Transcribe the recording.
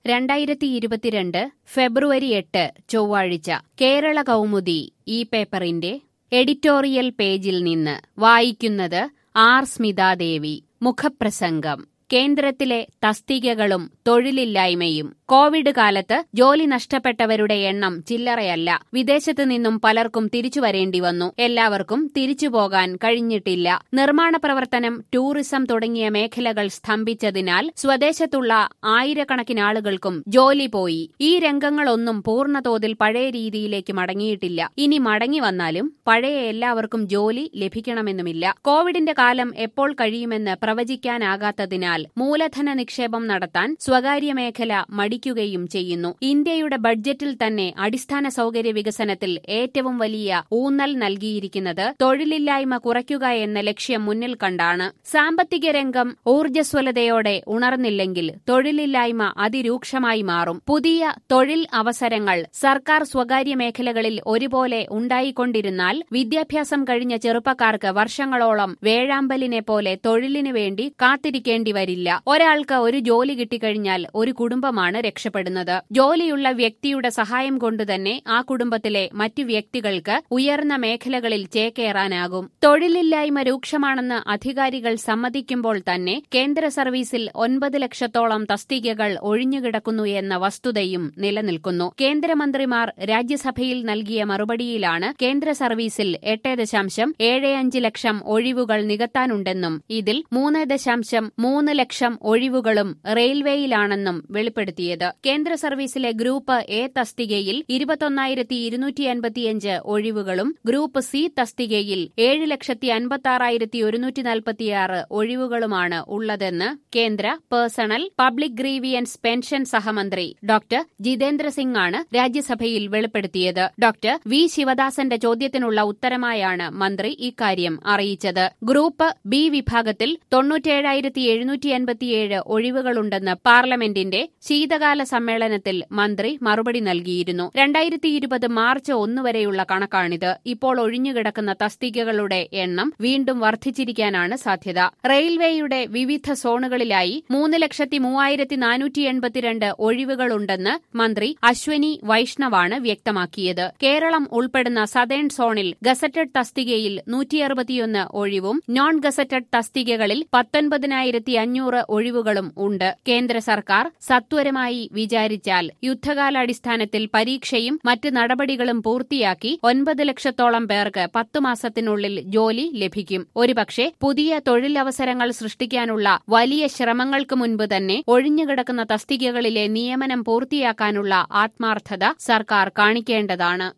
രണ്ടായിരത്തി ഇരുപത്തിരണ്ട് ഫെബ്രുവരി എട്ട് ചൊവ്വാഴ്ച കേരള കൗമുദി ഈ പേപ്പറിന്റെ എഡിറ്റോറിയൽ പേജിൽ നിന്ന് വായിക്കുന്നത് ആർ സ്മിതാദേവി മുഖപ്രസംഗം കേന്ദ്രത്തിലെ തസ്തികകളും തൊഴിലില്ലായ്മയും കോവിഡ് കാലത്ത് ജോലി നഷ്ടപ്പെട്ടവരുടെ എണ്ണം ചില്ലറയല്ല വിദേശത്തു നിന്നും പലർക്കും തിരിച്ചു വരേണ്ടി വന്നു എല്ലാവർക്കും തിരിച്ചു പോകാൻ കഴിഞ്ഞിട്ടില്ല നിർമ്മാണ പ്രവർത്തനം ടൂറിസം തുടങ്ങിയ മേഖലകൾ സ്തംഭിച്ചതിനാൽ സ്വദേശത്തുള്ള ആയിരക്കണക്കിന് ആളുകൾക്കും ജോലി പോയി ഈ രംഗങ്ങളൊന്നും പൂർണ്ണതോതിൽ പഴയ രീതിയിലേക്ക് മടങ്ങിയിട്ടില്ല ഇനി മടങ്ങി വന്നാലും പഴയ എല്ലാവർക്കും ജോലി ലഭിക്കണമെന്നുമില്ല കോവിഡിന്റെ കാലം എപ്പോൾ കഴിയുമെന്ന് പ്രവചിക്കാനാകാത്തതിനാൽ മൂലധന നിക്ഷേപം നടത്താൻ സ്വകാര്യ മേഖല മടിക്കുകയും ചെയ്യുന്നു ഇന്ത്യയുടെ ബഡ്ജറ്റിൽ തന്നെ അടിസ്ഥാന സൗകര്യ വികസനത്തിൽ ഏറ്റവും വലിയ ഊന്നൽ നൽകിയിരിക്കുന്നത് തൊഴിലില്ലായ്മ കുറയ്ക്കുക എന്ന ലക്ഷ്യം മുന്നിൽ കണ്ടാണ് സാമ്പത്തിക രംഗം ഊർജ്ജസ്വലതയോടെ ഉണർന്നില്ലെങ്കിൽ തൊഴിലില്ലായ്മ അതിരൂക്ഷമായി മാറും പുതിയ തൊഴിൽ അവസരങ്ങൾ സർക്കാർ സ്വകാര്യ മേഖലകളിൽ ഒരുപോലെ ഉണ്ടായിക്കൊണ്ടിരുന്നാൽ വിദ്യാഭ്യാസം കഴിഞ്ഞ ചെറുപ്പക്കാർക്ക് വർഷങ്ങളോളം വേഴാമ്പലിനെ പോലെ തൊഴിലിനു വേണ്ടി കാത്തിരിക്കേണ്ടി വരില്ല ഒരാൾക്ക് ഒരു ജോലി കിട്ടിക്കഴിഞ്ഞാൽ ഒരു കുടുംബമാണ് രക്ഷപ്പെടുന്നത് ജോലിയുള്ള വ്യക്തിയുടെ സഹായം കൊണ്ടുതന്നെ ആ കുടുംബത്തിലെ മറ്റു വ്യക്തികൾക്ക് ഉയർന്ന മേഖലകളിൽ ചേക്കേറാനാകും തൊഴിലില്ലായ്മ രൂക്ഷമാണെന്ന് അധികാരികൾ സമ്മതിക്കുമ്പോൾ തന്നെ കേന്ദ്ര സർവീസിൽ ഒൻപത് ലക്ഷത്തോളം തസ്തികകൾ ഒഴിഞ്ഞുകിടക്കുന്നു എന്ന വസ്തുതയും നിലനിൽക്കുന്നു കേന്ദ്രമന്ത്രിമാർ രാജ്യസഭയിൽ നൽകിയ മറുപടിയിലാണ് കേന്ദ്ര സർവീസിൽ എട്ട് ദശാംശം ഏഴ് അഞ്ച് ലക്ഷം ഒഴിവുകൾ നികത്താനുണ്ടെന്നും ഇതിൽ മൂന്ന് ദശാംശം മൂന്ന് ലക്ഷം ഒഴിവുകളും റെയിൽവേയിലാണെന്നും വെളിപ്പെടുത്തിയത് കേന്ദ്ര സർവീസിലെ ഗ്രൂപ്പ് എ തസ്തികയിൽ ഇരുപത്തൊന്നായിരത്തി ഇരുന്നൂറ്റി അൻപത്തിയഞ്ച് ഒഴിവുകളും ഗ്രൂപ്പ് സി തസ്തികയിൽ ഏഴ് ലക്ഷത്തി അൻപത്തി ആറായിരത്തി ഒരുന്നൂറ്റി നാൽപ്പത്തിയാറ് ഒഴിവുകളുമാണ് ഉള്ളതെന്ന് കേന്ദ്ര പേഴ്സണൽ പബ്ലിക് ഗ്രീവിയൻസ് പെൻഷൻ സഹമന്ത്രി ഡോക്ടർ ജിതേന്ദ്ര സിംഗ് ആണ് രാജ്യസഭയിൽ വെളിപ്പെടുത്തിയത് ഡോക്ടർ വി ശിവദാസന്റെ ചോദ്യത്തിനുള്ള ഉത്തരമായാണ് മന്ത്രി ഇക്കാര്യം അറിയിച്ചത് ഗ്രൂപ്പ് ബി വിഭാഗത്തിൽ തൊണ്ണൂറ്റേഴായിരത്തി എഴുന്നൂറ്റി അൻപത്തിയേഴ് ഒഴിവുകളുണ്ടെന്ന് പാർലമെന്റിന്റെ ശീതകാല സമ്മേളനത്തിൽ മന്ത്രി മറുപടി നൽകിയിരുന്നു രണ്ടായിരത്തി ഇരുപത് മാർച്ച് ഒന്ന് വരെയുള്ള കണക്കാണിത് ഇപ്പോൾ ഒഴിഞ്ഞുകിടക്കുന്ന തസ്തികകളുടെ എണ്ണം വീണ്ടും വർദ്ധിച്ചിരിക്കാനാണ് സാധ്യത റെയിൽവേയുടെ വിവിധ സോണുകളിലായി മൂന്ന് ലക്ഷത്തി മൂവായിരത്തി നാനൂറ്റി എൺപത്തിരണ്ട് ഒഴിവുകളുണ്ടെന്ന് മന്ത്രി അശ്വനി വൈഷ്ണവാണ് വ്യക്തമാക്കിയത് കേരളം ഉൾപ്പെടുന്ന സതേൺ സോണിൽ ഗസറ്റഡ് തസ്തികയിൽ നൂറ്റിയറുപത്തിയൊന്ന് ഒഴിവും നോൺ ഗസറ്റഡ് തസ്തികകളിൽ പത്തൊൻപതിനായിരത്തി അഞ്ഞൂറ് ഒഴിവുകളും ഉണ്ട് കേന്ദ്ര സർക്കാർ സത്വരമായി വിചാരിച്ചാൽ യുദ്ധകാലാടിസ്ഥാനത്തിൽ പരീക്ഷയും മറ്റ് നടപടികളും പൂർത്തിയാക്കി ഒൻപത് ലക്ഷത്തോളം പേർക്ക് പത്തു മാസത്തിനുള്ളിൽ ജോലി ലഭിക്കും ഒരുപക്ഷെ പുതിയ തൊഴിലവസരങ്ങൾ സൃഷ്ടിക്കാനുള്ള വലിയ ശ്രമങ്ങൾക്ക് മുൻപ് തന്നെ ഒഴിഞ്ഞുകിടക്കുന്ന തസ്തികകളിലെ നിയമനം പൂർത്തിയാക്കാനുള്ള ആത്മാർത്ഥത സർക്കാർ കാണിക്കേണ്ടതാണ്